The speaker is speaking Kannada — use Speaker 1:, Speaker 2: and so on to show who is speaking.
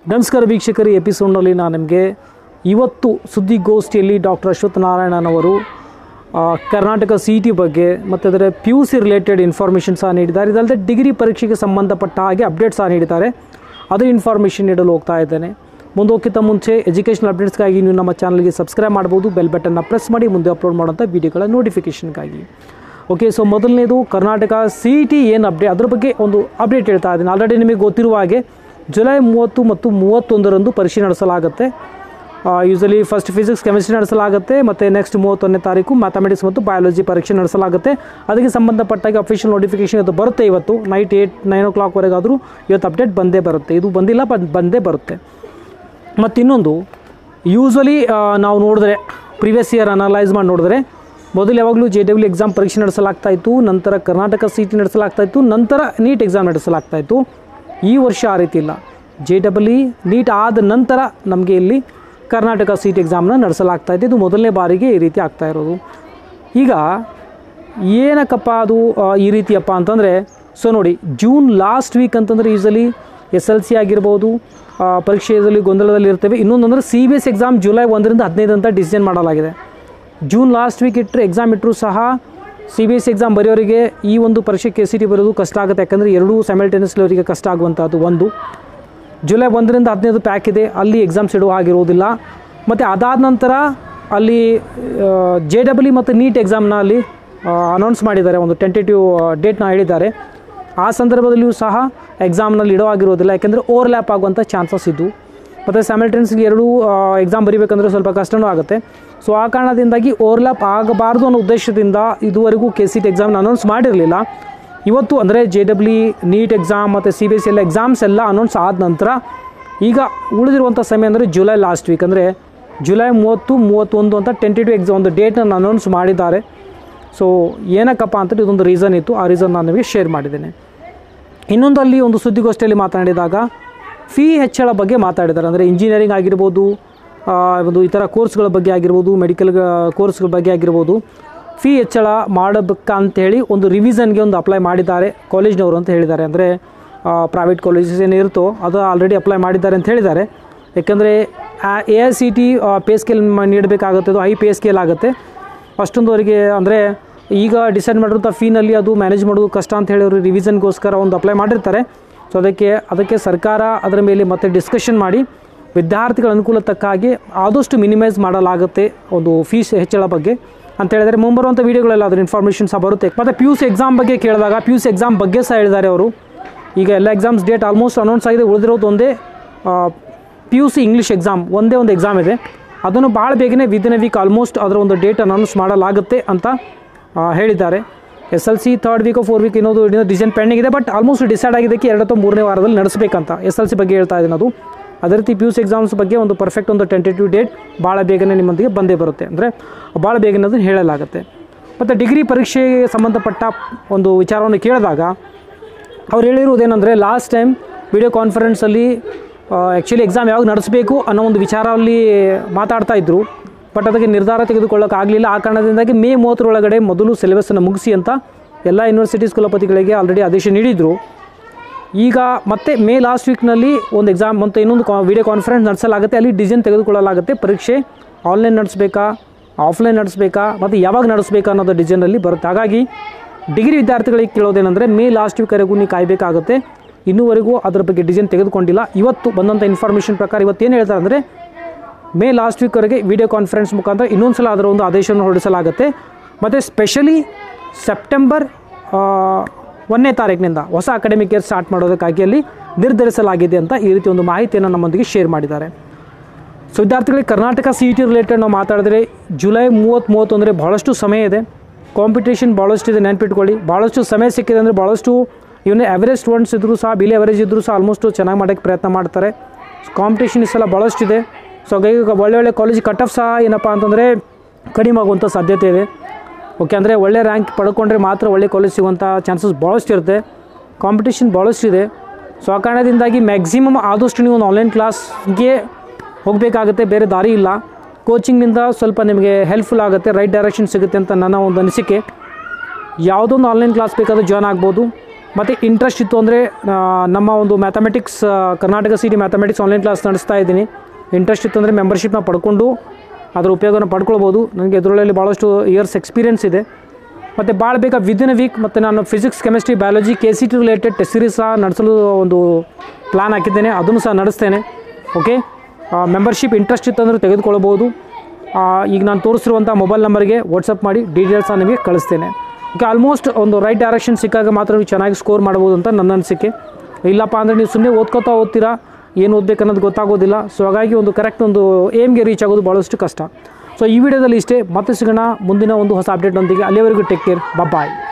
Speaker 1: ನಮಸ್ಕಾರ ವೀಕ್ಷಕರು ಎಪಿಸೋಡ್ನಲ್ಲಿ ನಾನು ನಿಮಗೆ ಇವತ್ತು ಸುದ್ದಿಗೋಷ್ಠಿಯಲ್ಲಿ ಡಾಕ್ಟರ್ ಅಶ್ವಥ್ ನಾರಾಯಣನವರು ಆ, ಕರ್ನಾಟಕ ಸಿ ಟಿ ಬಗ್ಗೆ ಮತ್ತು ಅದರ P U C related information ಸಹ ನೀಡಿದ್ದಾರೆ ಇದಲ್ಲದೆ ಡಿಗ್ರಿ ಪರೀಕ್ಷೆಗೆ ಸಂಬಂಧಪಟ್ಟ ಹಾಗೆ ಅಪ್ಡೇಟ್ ಸಹ ನೀಡಿದ್ದಾರೆ ಅದು ಇನ್ಫಾರ್ಮೇಷನ್ ನೀಡಲು ಹೋಗ್ತಾ ಇದ್ದೇನೆ ಮುಂದೋಕ್ಕಿಂತ ಮುಂಚೆ ಎಜುಕೇಷನ್ ಅಪ್ಡೇಟ್ಸ್ಗಾಗಿ ನೀವು ನಮ್ಮ ಚಾನಲ್ಗೆ ಸಬ್ಸ್ಕ್ರೈಬ್ ಮಾಡ್ಬೋದು ಬೆಲ್ ಬಟನ್ನ ಪ್ರೆಸ್ ಮಾಡಿ ಮುಂದೆ ಅಪ್ಲೋಡ್ ಮಾಡೋಂಥ ವೀಡಿಯೋಗಳ ನೋಟಿಫಿಕೇಷನ್ಗಾಗಿ ಓಕೆ ಸೊ ಮೊದಲನೇದು ಕರ್ನಾಟಕ ಸಿ ಟಿ ಏನು ಅಪ್ಡೇಟ್ ಅದ್ರ ಬಗ್ಗೆ ಒಂದು ಅಪ್ಡೇಟ್ ಹೇಳ್ತಾ ಇದ್ದೀನಿ ಆಲ್ರೆಡಿ ನಿಮಗೆ ಗೊತ್ತಿರುವ ಹಾಗೆ ಜುಲೈ ಮೂವತ್ತು ಮತ್ತು ಮೂವತ್ತೊಂದರಂದು ಪರೀಕ್ಷೆ ನಡೆಸಲಾಗುತ್ತೆ ಯೂಸಲಿ ಫಸ್ಟ್ ಫಿಸಿಕ್ಸ್ ಕೆಮಿಸ್ಟ್ರಿ ನಡೆಸಲಾಗುತ್ತೆ ಮತ್ತು ನೆಕ್ಸ್ಟ್ ಮೂವತ್ತೊಂದನೇ ತಾರೀಕು ಮ್ಯಾಥಮೆಟಿಕ್ಸ್ ಮತ್ತು ಬಯಾಲಜಿ ಪರೀಕ್ಷೆ ನಡೆಸಲಾಗುತ್ತೆ ಅದಕ್ಕೆ ಸಂಬಂಧಪಟ್ಟಾಗ ಅಫಿಷಿಯಲ್ ನೋಟಿಫಿಕೇಷನ್ ಅದು ಬರುತ್ತೆ ಇವತ್ತು ನೈಟ್ ಏಯ್ಟ್ ನೈನ್ ಓ ಕ್ಲಾಕ್ವರೆಗಾದರೂ ಇವತ್ತು ಅಪ್ಡೇಟ್ ಬಂದೇ ಬರುತ್ತೆ ಇದು ಬಂದಿಲ್ಲ ಬಂದ್ ಬಂದೇ ಬರುತ್ತೆ ಮತ್ತು ಇನ್ನೊಂದು ಯೂಸ್ವಲಿ ನಾವು ನೋಡಿದ್ರೆ ಪ್ರಿವಿಯಸ್ ಇಯರ್ ಅನಲೈಸ್ ಮಾಡಿ ನೋಡಿದ್ರೆ ಮೊದಲು ಯಾವಾಗಲೂ ಜೆ ಡಬ್ಲ್ಯೂ ಎಕ್ಸಾಮ್ ಪರೀಕ್ಷೆ ನಡೆಸಲಾಗ್ತಾ ಇತ್ತು ನಂತರ ಕರ್ನಾಟಕ ಸಿ ಟಿ ನಡೆಸಲಾಗ್ತಾ ಇತ್ತು ನಂತರ ನೀಟ್ ಎಕ್ಸಾಮ್ ನಡೆಸಲಾಗ್ತಾ ಇತ್ತು ಈ ವರ್ಷ ಆ ರೀತಿ ಇಲ್ಲ ಜೆ ಡಬಲ್ ಇ ನೀಟ್ ಆದ ನಂತರ ನಮಗೆ ಇಲ್ಲಿ ಕರ್ನಾಟಕ ಸಿ ಟಿ ಎಕ್ಸಾಮ್ನ ನಡೆಸಲಾಗ್ತಾ ಇದೆ ಇದು ಮೊದಲನೇ ಬಾರಿಗೆ ಈ ರೀತಿ ಆಗ್ತಾ ಇರೋದು ಈಗ ಏನಕ್ಕಪ್ಪ ಅದು ಆ, ಈ ರೀತಿಯಪ್ಪ ಅಂತಂದರೆ ಸೊ ನೋಡಿ ಜೂನ್ ಲಾಸ್ಟ್ ವೀಕ್ ಅಂತಂದರೆ ಯೂಸಲಿ ಎಸ್ ಎಲ್ ಸಿ ಆಗಿರ್ಬೋದು ಆ, ಪರೀಕ್ಷೆಯಲ್ಲಿ ಗೊಂದಲದಲ್ಲಿ ಇರ್ತೇವೆ ಇನ್ನೊಂದಂದ್ರೆ C B S exam July ಒಂದರಿಂದ ಹದಿನೈದು ಅಂತ ಡಿಸಿಷನ್ ಮಾಡಲಾಗಿದೆ ಜೂನ್ ಲಾಸ್ಟ್ ವೀಕ್ ಇಟ್ಟರೆ ಎಕ್ಸಾಮ್ ಇಟ್ಟರು ಸಹ ಸಿ ಬಿ ಎಸ್ ಎಕ್ಸಾಮ್ ಬರೆಯೋರಿಗೆ ಈ ಒಂದು ಪರೀಕ್ಷೆ ಕೆ ಸಿ ಟಿ ಬರೋದು ಕಷ್ಟ ಆಗುತ್ತೆ ಯಾಕಂದರೆ ಎರಡೂ ಸೈಮಲ್ಟೇನಿಯಸ್ಲಿ ಅವರಿಗೆ ಕಷ್ಟ ಆಗುವಂಥದ್ದು ಒಂದು ಜುಲೈ ಒಂದರಿಂದ ಹದಿನೈದು ಪ್ಯಾಕ್ ಇದೆ ಅಲ್ಲಿ ಎಕ್ಸಾಮ್ಸ್ ಇಡುವ ಹಾಗಿರುವುದಿಲ್ಲ ಮತ್ತು ಅದಾದ ನಂತರ ಅಲ್ಲಿ ಜೆ ಡಬ್ಲ್ಯೂ ಮತ್ತು ನೀಟ್ ಎಕ್ಸಾಮ್ನ ಅಲ್ಲಿ ಅನೌನ್ಸ್ ಮಾಡಿದ್ದಾರೆ ಒಂದು ಟೆಂಟೇಟಿವ್ ಡೇಟ್ನ ಹೇಳಿದ್ದಾರೆ ಆ ಸಂದರ್ಭದಲ್ಲಿಯೂ ಸಹ ಎಕ್ಸಾಮ್ನಲ್ಲಿ ಇಡೋ ಆಗಿರೋದಿಲ್ಲ ಯಾಕೆಂದರೆ ಓವರ್ಲ್ಯಾಪ್ ಆಗುವಂಥ ಚಾನ್ಸಸ್ ಇದ್ದು ಮತ್ತು ಸ್ಯಾಮಲ್ಟೇನ್ಸ್ಗೆ ಎರಡೂ ಎಕ್ಸಾಮ್ ಬರೀಬೇಕಂದ್ರೆ ಸ್ವಲ್ಪ ಕಷ್ಟನೂ ಆಗುತ್ತೆ ಸೊ ಆ ಕಾರಣದಿಂದಾಗಿ ಓವರ್ಲ್ಯಾಪ್ ಆಗಬಾರ್ದು ಅನ್ನೋ ಉದ್ದೇಶದಿಂದ ಇದುವರೆಗೂ ಕೆ ಸಿ ಟಿ ಎಕ್ಸಾಮ್ನ ಅನೌನ್ಸ್ ಮಾಡಿರಲಿಲ್ಲ ಇವತ್ತು ಅಂದರೆ ಜೆ ಡಬ್ಲ್ಯೂ ನೀಟ್ ಎಕ್ಸಾಮ್ ಮತ್ತು ಸಿ ಬಿ ಎಸ್ ಎಲ್ಲ ಎಕ್ಸಾಮ್ಸ್ ಎಲ್ಲ ಅನೌನ್ಸ್ ಆದ ನಂತರ ಈಗ ಉಳಿದಿರುವಂಥ ಸಮಯ ಅಂದರೆ ಜುಲೈ ಲಾಸ್ಟ್ ವೀಕ್ ಅಂದರೆ ಜುಲೈ ಮೂವತ್ತು ಮೂವತ್ತೊಂದು ಅಂತ ಟೆಂಟೇಟಿವ್ ಎಕ್ಸಾಮ್ ಒಂದು ಡೇಟನ್ನು ಅನೌನ್ಸ್ ಮಾಡಿದ್ದಾರೆ ಸೊ ಏನಕ್ಕಪ್ಪ ಅಂತ ಇದೊಂದು ರೀಸನ್ ಇತ್ತು ಆ ರೀಸನ್ ನಾನು ನಿಮಗೆ ಶೇರ್ ಮಾಡಿದ್ದೇನೆ ಇನ್ನೊಂದು ಅಲ್ಲಿ ಒಂದು ಸುದ್ದಿಗೋಷ್ಠಿಯಲ್ಲಿ ಮಾತನಾಡಿದಾಗ ಫೀ ಹೆಚ್ಚಳ ಬಗ್ಗೆ ಮಾತಾಡಿದ್ದಾರೆ ಅಂದರೆ ಇಂಜಿನಿಯರಿಂಗ್ ಆಗಿರ್ಬೋದು ಆ, ಒಂದು ಇತರ ಕೋರ್ಸ್ಗಳ ಬಗ್ಗೆ ಆಗಿರ್ಬೋದು ಮೆಡಿಕಲ್ ಕೋರ್ಸ್ಗಳ ಬಗ್ಗೆ ಆಗಿರ್ಬೋದು ಫೀ ಹೆಚ್ಚಳ ಮಾಡಬೇಕಂತೇಳಿ ಒಂದು ರಿವಿಷನ್ಗೆ ಒಂದು ಅಪ್ಲೈ ಮಾಡಿದ್ದಾರೆ ಕಾಲೇಜ್ನವರು ಅಂತ ಹೇಳಿದ್ದಾರೆ ಅಂದರೆ ಪ್ರೈವೇಟ್ ಕಾಲೇಜಸ್ ಏನಿರುತ್ತೋ ಅದು ಆಲ್ರೆಡಿ ಅಪ್ಲೈ ಮಾಡಿದ್ದಾರೆ ಅಂತ ಹೇಳಿದ್ದಾರೆ ಯಾಕಂದರೆ A I C T pay scale ನೀಡಬೇಕಾಗುತ್ತೆ ಅದು ಹೈ ಪೇ ಸ್ಕೇಲ್ ಆಗುತ್ತೆ ಅಷ್ಟೊಂದು ಅವರಿಗೆ ಅಂದರೆ ಈಗ ಡಿಸೈಡ್ ಮಾಡಿರೋಂಥ ಫೀನಲ್ಲಿ ಅದು ಮ್ಯಾನೇಜ್ ಮಾಡೋದು ಕಷ್ಟ ಅಂತ ಹೇಳಿ ಅವರು ರಿವಿಷನ್ಗೋಸ್ಕರ ಒಂದು ಅಪ್ಲೈ ಮಾಡಿರ್ತಾರೆ ಸೊ ಅದಕ್ಕೆ ಅದಕ್ಕೆ ಸರ್ಕಾರ ಅದರ ಮೇಲೆ ಮತ್ತೆ ಡಿಸ್ಕಷನ್ ಮಾಡಿ ವಿದ್ಯಾರ್ಥಿಗಳ ಅನುಕೂಲ ತಕ್ಕ ಹಾಗೆ ಆದಷ್ಟು ಮಿನಿಮೈಸ್ ಮಾಡಲಾಗುತ್ತೆ ಒಂದು ಫೀಸ್ ಹೆಚ್ಚಳ ಬಗ್ಗೆ ಅಂತ ಹೇಳಿದರೆ ಮುಂಬರುವಂಥ ವೀಡಿಯೋಗಳೆಲ್ಲ ಅದ್ರ ಇನ್ಫಾರ್ಮೇಷನ್ ಸಹ ಬರುತ್ತೆ ಮತ್ತು ಪಿ ಯು ಸಿ ಎಕ್ಸಾಮ್ ಬಗ್ಗೆ ಕೇಳಿದಾಗ ಪಿ ಯು ಸಿ ಎಕ್ಸಾಮ್ ಬಗ್ಗೆ ಸಹ ಹೇಳಿದ್ದಾರೆ ಅವರು ಈಗ ಎಲ್ಲ ಎಕ್ಸಾಮ್ಸ್ ಡೇಟ್ ಆಲ್ಮೋಸ್ಟ್ ಅನೌನ್ಸ್ ಆಗಿದೆ ಉಳಿದಿರೋದು ಒಂದೇ P U C English exam ಒಂದೇ ಒಂದು ಎಕ್ಸಾಮ್ ಇದೆ ಅದನ್ನು ಭಾಳ ಬೇಗನೆ ವಿದಿನ್ ಎ ವೀಕ್ ಆಲ್ಮೋಸ್ಟ್ ಅದರ ಒಂದು ಡೇಟ್ ಅನೌನ್ಸ್ ಮಾಡಲಾಗುತ್ತೆ ಅಂತ ಆ, ಹೇಳಿದ್ದಾರೆ S L C third week four week ಇನ್ನೊಂದು ಇನ್ನೊಂದು ಡಿಸೈನ್ ಪೆಂಡಿಂಗ್ ಇದೆ ಬಟ್ ಆಲ್ಮೋಸ್ಟ್ ಡಿಸೈಡ್ ಆಗಿದ್ದಕ್ಕೆ ಎರಡು ಅಥವಾ ಮೂರನೇ ವಾರದಲ್ಲಿ ನಡೆಸಬೇಕಂತ ಎಸ್ ಎಲ್ ಸಿ ಬಗ್ಗೆ ಹೇಳ್ತಾ ಇದ್ದೀನಿ ಅದು ಅದೇ ರೀತಿ ಪಿ ಯು ಸಿ ಎಕ್ಸಾಮ್ಸ್ ಬಗ್ಗೆ ಒಂದು ಪರ್ಫೆಕ್ಟ್ ಒಂದು ಟೆಂಟೇಟಿವ್ ಡೇಟ್ ಭಾಳ ಬೇಗನೆ ನಿಮ್ಮೊಂದಿಗೆ ಬಂದೇ ಬರುತ್ತೆ ಅಂದರೆ ಭಾಳ ಬೇಗನೆ ಅದನ್ನು ಹೇಳಲಾಗುತ್ತೆ ಮತ್ತು ಡಿಗ್ರಿ ಪರೀಕ್ಷೆಗೆ ಸಂಬಂಧಪಟ್ಟ ಒಂದು ವಿಚಾರವನ್ನು ಕೇಳಿದಾಗ ಅವ್ರು ಹೇಳಿರುವುದೇನೆಂದರೆ ಲಾಸ್ಟ್ ಟೈಮ್ ವಿಡಿಯೋ ಕಾನ್ಫರೆನ್ಸಲ್ಲಿ ಆ್ಯಕ್ಚುಲಿ ಎಕ್ಸಾಮ್ ಯಾವಾಗ ನಡೆಸಬೇಕು ಅನ್ನೋ ಒಂದು ವಿಚಾರದಲ್ಲಿ ಮಾತಾಡ್ತಾ ಇದ್ದರು ಬಟ್ ಅದಕ್ಕೆ ನಿರ್ಧಾರ ತೆಗೆದುಕೊಳ್ಳೋಕ್ಕಾಗಲಿಲ್ಲ ಆ ಕಾರಣದಿಂದಾಗಿ ಮೇ ಮೂವತ್ತರೊಳಗಡೆ ಮೊದಲು ಸಿಲೆಬಸ್ಸನ್ನು ಮುಗಿಸಿ ಅಂತ ಎಲ್ಲ ಯೂನಿವರ್ಸಿಟೀಸ್ ಕುಲಪತಿಗಳಿಗೆ ಆಲ್ರೆಡಿ ಆದೇಶ ನೀಡಿದರು ಈಗ ಮತ್ತೆ ಮೇ ಲಾಸ್ಟ್ ವೀಕ್ನಲ್ಲಿ ಒಂದು ಎಕ್ಸಾಮ್ ಮತ್ತು ಇನ್ನೊಂದು ಕಾ ವಿಡಿಯೋ ಕಾನ್ಫರೆನ್ಸ್ ನಡೆಸಲಾಗುತ್ತೆ ಅಲ್ಲಿ ಡಿಸಿಷನ್ ತೆಗೆದುಕೊಳ್ಳಲಾಗುತ್ತೆ ಪರೀಕ್ಷೆ ಆನ್ಲೈನ್ ನಡೆಸಬೇಕಾ ಆಫ್ಲೈನ್ ನಡೆಸಬೇಕಾ ಮತ್ತು ಯಾವಾಗ ನಡೆಸಬೇಕಾ ಅನ್ನೋದು ಡಿಸಿಷನಲ್ಲಿ ಬರುತ್ತೆ ಹಾಗಾಗಿ ಡಿಗ್ರಿ ವಿದ್ಯಾರ್ಥಿಗಳಿಗೆ ಕೇಳೋದೇನೆಂದರೆ ಮೇ ಲಾಸ್ಟ್ ವೀಕ್ವರೆಗೂ ನೀವು ಕಾಯಬೇಕಾಗುತ್ತೆ ಇನ್ನೂವರೆಗೂ ಅದರ ಬಗ್ಗೆ ಡಿಸಿಷನ್ ತೆಗೆದುಕೊಂಡಿಲ್ಲ ಇವತ್ತು ಬಂದಂಥ ಇನ್ಫಾರ್ಮೇಷನ್ ಪ್ರಕಾರ ಇವತ್ತು ಏನು ಹೇಳ್ತಾರೆ ಅಂದರೆ ಮೇ ಲಾಸ್ಟ್ ವೀಕ್ವರೆಗೆ ವಿಡಿಯೋ ಕಾನ್ಫರೆನ್ಸ್ ಮುಖಾಂತರ ಇನ್ನೊಂದು ಸಲ ಅದರ ಒಂದು ಆದೇಶವನ್ನು ಹೊರಡಿಸಲಾಗುತ್ತೆ ಮತ್ತು ಸ್ಪೆಷಲಿ ಸೆಪ್ಟೆಂಬರ್ ಆ, ಒಂದನೇ ತಾರೀಕಿನಿಂದ ಹೊಸ ಅಕಾಡೆಮಿಕ್ ಇಯರ್ ಸ್ಟಾರ್ಟ್ ಮಾಡೋದಕ್ಕಾಗಿ ಅಲ್ಲಿ ನಿರ್ಧರಿಸಲಾಗಿದೆ ಅಂತ ಈ ರೀತಿ ಒಂದು ಮಾಹಿತಿಯನ್ನು ನಮ್ಮೊಂದಿಗೆ ಶೇರ್ ಮಾಡಿದ್ದಾರೆ ಸೊ ವಿದ್ಯಾರ್ಥಿಗಳಿಗೆ Karnataka C E T related ನಾವು ಮಾತಾಡಿದ್ರೆ ಜುಲೈ ಮೂವತ್ತು ಮೂವತ್ತು ಅಂದರೆ ಭಾಳಷ್ಟು ಸಮಯ ಇದೆ ಕಾಂಪಿಟೇಷನ್ ಭಾಳಷ್ಟು ಇದೆ ನೆನ್ಪಿಟ್ಕೊಳ್ಳಿ ಭಾಳಷ್ಟು ಸಮಯ ಸಿಕ್ಕಿದೆ ಅಂದರೆ ಭಾಳಷ್ಟು ಇವನೇ ಅವರೇಜ್ ಸ್ಟೂಡೆಂಟ್ಸ್ ಇದ್ದರೂ ಸಹ ಬಿಲಿ ಅವರೇಜ್ ಇದ್ದರೂ ಸಹ ಆಲ್ಮೋಸ್ಟ್ ಚೆನ್ನಾಗಿ ಮಾಡೋಕ್ಕೆ ಪ್ರಯತ್ನ ಮಾಡ್ತಾರೆ ಕಾಂಪಿಟೇಷನ್ ಈ ಸಲ ಭಾಳಷ್ಟು ಇದೆ ಸೊ ಹಾಗಾಗಿ ಈಗ ಒಳ್ಳೆ ಒಳ್ಳೆ ಕಾಲೇಜ್ ಕಟ್ ಆಫ್ ಸಹ ಏನಪ್ಪ ಅಂತಂದರೆ ಕಡಿಮೆ ಆಗುವಂಥ ಸಾಧ್ಯತೆ ಇದೆ ಓಕೆ ಅಂದರೆ ಒಳ್ಳೆ ರ್ಯಾಂಕ್ ಪಡ್ಕೊಂಡ್ರೆ ಮಾತ್ರ ಒಳ್ಳೆ ಕಾಲೇಜ್ ಸಿಗುವಂಥ ಚಾನ್ಸಸ್ ಭಾಳಷ್ಟು ಇರುತ್ತೆ ಕಾಂಪಿಟೇಷನ್ ಭಾಳಷ್ಟು ಇದೆ ಸೊ ಆ ಕಾರಣದಿಂದಾಗಿ ಮ್ಯಾಕ್ಸಿಮಮ್ ಆದಷ್ಟು ನೀವು ಒಂದು ಆನ್ಲೈನ್ ಕ್ಲಾಸ್ಗೆ ಹೋಗಬೇಕಾಗುತ್ತೆ ಬೇರೆ ದಾರಿ ಇಲ್ಲ ಕೋಚಿಂಗ್ನಿಂದ ಸ್ವಲ್ಪ ನಿಮಗೆ ಹೆಲ್ಪ್ಫುಲ್ ಆಗುತ್ತೆ ರೈಟ್ ಡೈರೆಕ್ಷನ್ ಸಿಗುತ್ತೆ ಅಂತ ನನ್ನ ಒಂದು ಅನಿಸಿಕೆ ಯಾವುದೊಂದು ಆನ್ಲೈನ್ ಕ್ಲಾಸ್ ಬೇಕಾದರೂ ಜಾಯ್ನ್ ಆಗ್ಬೋದು ಮತ್ತು ಇಂಟ್ರೆಸ್ಟ್ ಇತ್ತು ಅಂದರೆ ನಮ್ಮ ಒಂದು mathematics Karnataka C T mathematics online class ನಡೆಸ್ತಾ ಇದ್ದೀನಿ ಇಂಟ್ರೆಸ್ಟ್ ಇತ್ತು ಅಂದರೆ ಮೆಂಬರ್ಶಿಪ್ನ ಪಡ್ಕೊಂಡು ಅದರ ಉಪಯೋಗನ ಪಡ್ಕೊಳ್ಬೋದು ನನಗೆ ಇದರಲ್ಲಿ ಭಾಳಷ್ಟು ಇಯರ್ಸ್ ಎಕ್ಸ್ಪೀರಿಯನ್ಸ್ ಇದೆ ಮತ್ತು ಭಾಳ ಬೇಗ ವಿದಿನ್ ಎ ವೀಕ್ ಮತ್ತು ನಾನು physics chemistry biology K C T related test series ಸಹ ನಡೆಸಲು ಒಂದು ಪ್ಲ್ಯಾನ್ ಹಾಕಿದ್ದೇನೆ ಅದನ್ನು ಸಹ ನಡೆಸ್ತೇನೆ ಓಕೆ ಮೆಂಬರ್ಶಿಪ್ ಇಂಟ್ರೆಸ್ಟ್ ಇತ್ತಂದ್ರೆ ತೆಗೆದುಕೊಳ್ಬೋದು ಆ, ಈಗ ನಾನು ತೋರಿಸಿರುವಂಥ ಮೊಬೈಲ್ ನಂಬರ್ಗೆ ವಾಟ್ಸಪ್ ಮಾಡಿ ಡೀಟೇಲ್ಸ್ನ ನಿಮಗೆ ಕಳಿಸ್ತೇನೆ ಓಕೆ ಆಲ್ಮೋಸ್ಟ್ ಒಂದು ರೈಟ್ ಡೈರೆಕ್ಷನ್ ಸಿಕ್ಕಾಗ ಮಾತ್ರ ನೀವು ಚೆನ್ನಾಗಿ ಸ್ಕೋರ್ ಮಾಡ್ಬೋದು ಅಂತ ನನ್ನ ಅನಿಸಿಕೆ ಇಲ್ಲಪ್ಪ ಅಂದರೆ ನೀವು ಸುಮ್ಮನೆ ಓದ್ಕೋತಾ ಓದ್ತೀರಾ ಏನು ಓದ್ಬೇಕು ಅನ್ನೋದು ಗೊತ್ತಾಗೋದಿಲ್ಲ ಸೊ ಹಾಗಾಗಿ ಒಂದು ಕರೆಕ್ಟ್ ಒಂದು ಏಮ್ಗೆ ರೀಚ್ ಆಗೋದು ಭಾಳಷ್ಟು ಕಷ್ಟ ಸೊ ಈ ವಿಡಿಯೋದಲ್ಲಿ ಇಷ್ಟೇ ಮತ್ತೆ ಸಿಗೋಣ ಮುಂದಿನ ಒಂದು ಹೊಸ ಅಪ್ಡೇಟ್ನೊಂದಿಗೆ ಅಲ್ಲಿವರೆಗೂ ಟೇಕ್ ಕೇರ್ ಬಾಯ್